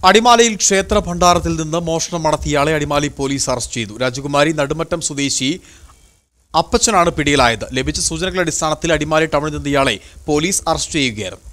അടിമാലിയിൽ ക്ഷേത്ര ഭണ്ഡാരത്തിൽ നിന്ന് മോഷണം നടത്തിയയാളെ അടിമാലി പോലീസ് അറസ്റ്റ് ചെയ്തു രാജകുമാരി നടുമറ്റം സ്വദേശി അപ്പച്ചനാണ് പിടിയിലായത് ലഭിച്ച സൂചനകളുടെ അടിസ്ഥാനത്തിൽ അടിമാലി ടൗണിൽ നിന്ന് ഇയാളെ പോലീസ് അറസ്റ്റ് ചെയ്യുകയായിരുന്നു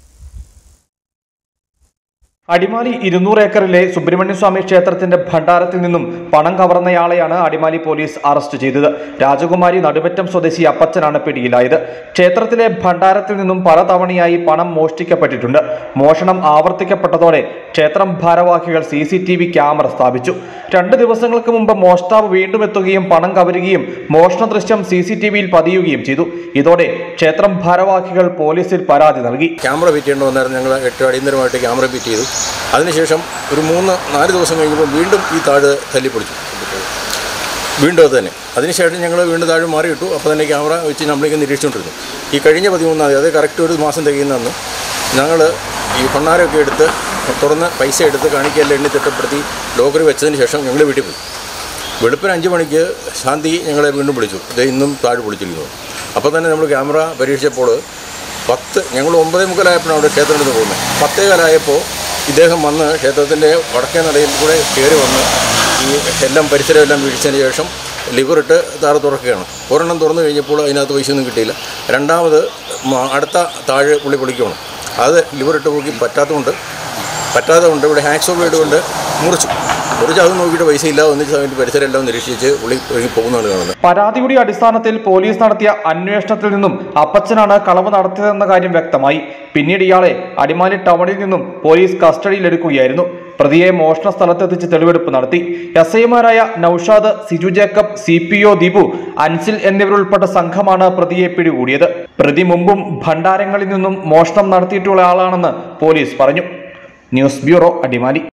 അടിമാലി ഇരുന്നൂറ് ഏക്കറിലെ സുബ്രഹ്മണ്യസ്വാമി ക്ഷേത്രത്തിന്റെ ഭണ്ഡാരത്തിൽ നിന്നും പണം കവർന്നയാളെയാണ് അടിമാലി പോലീസ് അറസ്റ്റ് ചെയ്തത് രാജകുമാരി നടുവറ്റം സ്വദേശി അപ്പച്ചനാണ് പിടിയിലായത് ക്ഷേത്രത്തിലെ ഭണ്ഡാരത്തിൽ നിന്നും പലതവണയായി പണം മോഷ്ടിക്കപ്പെട്ടിട്ടുണ്ട് മോഷണം ആവർത്തിക്കപ്പെട്ടതോടെ ക്ഷേത്രം ഭാരവാഹികൾ C C T V camera സ്ഥാപിച്ചു രണ്ട് ദിവസങ്ങൾക്ക് മുമ്പ് മോഷ്ടാവ് വീണ്ടും എത്തുകയും പണം കവരുകയും മോഷണ ദൃശ്യം സി സി ടി വിയിൽ പതിയുകയും ചെയ്തു ഇതോടെ ക്ഷേത്രം ഭാരവാഹികൾ പോലീസിൽ പരാതി നൽകി ക്യാമറ ഫിറ്റ് ചെയ്യേണ്ടി വന്നായിരുന്നു ഞങ്ങൾ എട്ട് അടിയന്തരമായിട്ട് ക്യാമറ ഫിറ്റ് ചെയ്തു അതിനുശേഷം ഒരു മൂന്ന് നാല് ദിവസം കഴിഞ്ഞപ്പോൾ വീണ്ടും ഈ താഴ് തല്ലിപ്പൊളിച്ചു വീണ്ടും അത് തന്നെ അതിനുശേഷം ഞങ്ങൾ വീണ്ടും താഴെ മാറിയിട്ടു അപ്പോൾ തന്നെ ക്യാമറ വെച്ച് നമ്മളിങ്ങനെ നിരീക്ഷിച്ചുകൊണ്ടിരുന്നു ഈ കഴിഞ്ഞ പതിമൂന്നാം തീയതി അത് കറക്റ്റ് ഒരു മാസം തികയുന്നന്ന് ഞങ്ങൾ ഈ ഭണ്ണാരമൊക്കെ എടുത്ത് തുറന്ന് പൈസ എടുത്ത് കാണിക്കെല്ലാം എണ്ണി തിട്ടപ്പെടുത്തി ലോക്കറി വെച്ചതിന് ശേഷം ഞങ്ങൾ വീട്ടിൽ പോയി വെളുപ്പിന് അഞ്ച് മണിക്ക് ശാന്തി ഞങ്ങളെ വീണ്ടും വിളിച്ചു ഇത് ഇന്നും താഴെ വിളിച്ചിരിക്കുന്നു അപ്പോൾ തന്നെ നമ്മൾ ക്യാമറ പരീക്ഷിച്ചപ്പോൾ പത്ത് ഞങ്ങൾ ഒമ്പതേ മുക്കാലായപ്പോഴാണ് അവിടെ ക്ഷേത്രത്തിൽ നിന്ന് പോകുന്നത് പത്തേ കാലായപ്പോൾ ഇദ്ദേഹം വന്ന് ക്ഷേത്രത്തിൻ്റെ വടക്കേ നടയിൽ കൂടെ കയറി വന്ന് ഈ എല്ലാം പരിസരം എല്ലാം വീഴ്ചതിന് ശേഷം ലിവറിട്ട് താറ് തുറക്കുകയാണ് ഒരെണ്ണം തുറന്നു കഴിഞ്ഞപ്പോൾ അതിനകത്ത് പൈസയൊന്നും കിട്ടിയില്ല രണ്ടാമത് മ- അടുത്ത താഴെ പുള്ളി പൊളിക്കുകയാണ് അത് ലിവറിട്ട് പോക്കി പറ്റാത്തതുകൊണ്ട് പറ്റാതെ കൊണ്ട് ഇവിടെ ഹാക്സോ ബ്ലേഡ് കൊണ്ട് മുറിച്ചു മുറിച്ച് അത് നോക്കിയിട്ട് പൈസ ഇല്ല ഒന്നിച്ച് അതിൻ്റെ പരിസരം എല്ലാം നിരീക്ഷിച്ച് പുള്ളി ഇറങ്ങി പോകുന്നതാണ് കാണുന്നത് പരാതിയുടെ അടിസ്ഥാനത്തിൽ പോലീസ് നടത്തിയ അന്വേഷണത്തിൽ നിന്നും അപ്പച്ചനാണ് കളവ് നടത്തിയതെന്ന കാര്യം വ്യക്തമായി പിന്നീട് ഇയാളെ അടിമാലി ടൗണിൽ നിന്നും പോലീസ് കസ്റ്റഡിയിലെടുക്കുകയായിരുന്നു പ്രതിയെ മോഷണ സ്ഥലത്തെത്തിച്ച് തെളിവെടുപ്പ് നടത്തി എസ് ഐമാരായ Naushad Siju Jacob C P O Deepu Ansil എന്നിവരുൾപ്പെട്ട സംഘമാണ് പ്രതിയെ പിടികൂടിയത് പ്രതി മുമ്പും ഭണ്ഡാരങ്ങളിൽ നിന്നും മോഷണം നടത്തിയിട്ടുള്ള ആളാണെന്ന് പോലീസ് പറഞ്ഞു ന്യൂസ് ബ്യൂറോ അടിമാലി